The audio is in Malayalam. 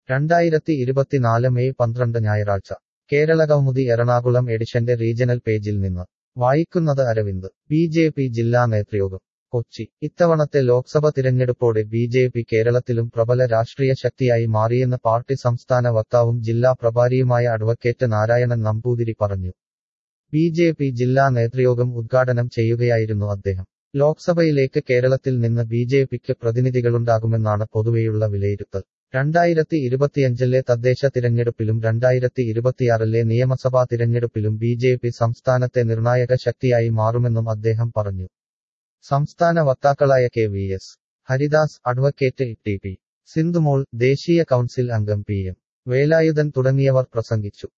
രണ്ടായിരത്തി ഇരുപത്തിനാല് മെയ് പന്ത്രണ്ട് ഞായറാഴ്ച കേരളകൗമുദി എറണാകുളം എഡിഷന്റെ റീജണൽ പേജിൽ നിന്ന് വായിക്കുന്നത് അരവിന്ദ് ബി ജെ പി ജില്ലാ നേതൃയോഗം കൊച്ചി ഇത്തവണത്തെ ലോക്സഭ തിരഞ്ഞെടുപ്പോടെ ബി ജെ പി കേരളത്തിലും പ്രബല രാഷ്ട്രീയ ശക്തിയായി മാറിയെന്ന് പാർട്ടി സംസ്ഥാന വക്താവും ജില്ലാ പ്രഭാരിയുമായ അഡ്വക്കേറ്റ് നാരായണൻ നമ്പൂതിരി പറഞ്ഞു ബി ജെ പി ജില്ലാ നേതൃയോഗം ഉദ്ഘാടനം ചെയ്യുകയായിരുന്നു അദ്ദേഹം ലോക്സഭയിലേക്ക് കേരളത്തിൽ നിന്ന് ബി ജെ പിക്ക് പ്രതിനിധികളുണ്ടാകുമെന്നാണ് പൊതുവെയുള്ള വിലയിരുത്തൽ രണ്ടായിരത്തി ഇരുപത്തിയഞ്ചിലെ തദ്ദേശ തിരഞ്ഞെടുപ്പിലും രണ്ടായിരത്തി ഇരുപത്തിയാറിലെ നിയമസഭാ തിരഞ്ഞെടുപ്പിലും ബി ജെ പി സംസ്ഥാനത്തെ നിർണായക ശക്തിയായി മാറുമെന്നും അദ്ദേഹം പറഞ്ഞു സംസ്ഥാന വക്താക്കളായ K V S Haridas advocate T P Sindhumol ദേശീയ കൗൺസിൽ അംഗം പി എം വേലായുധൻ തുടങ്ങിയവർ പ്രസംഗിച്ചു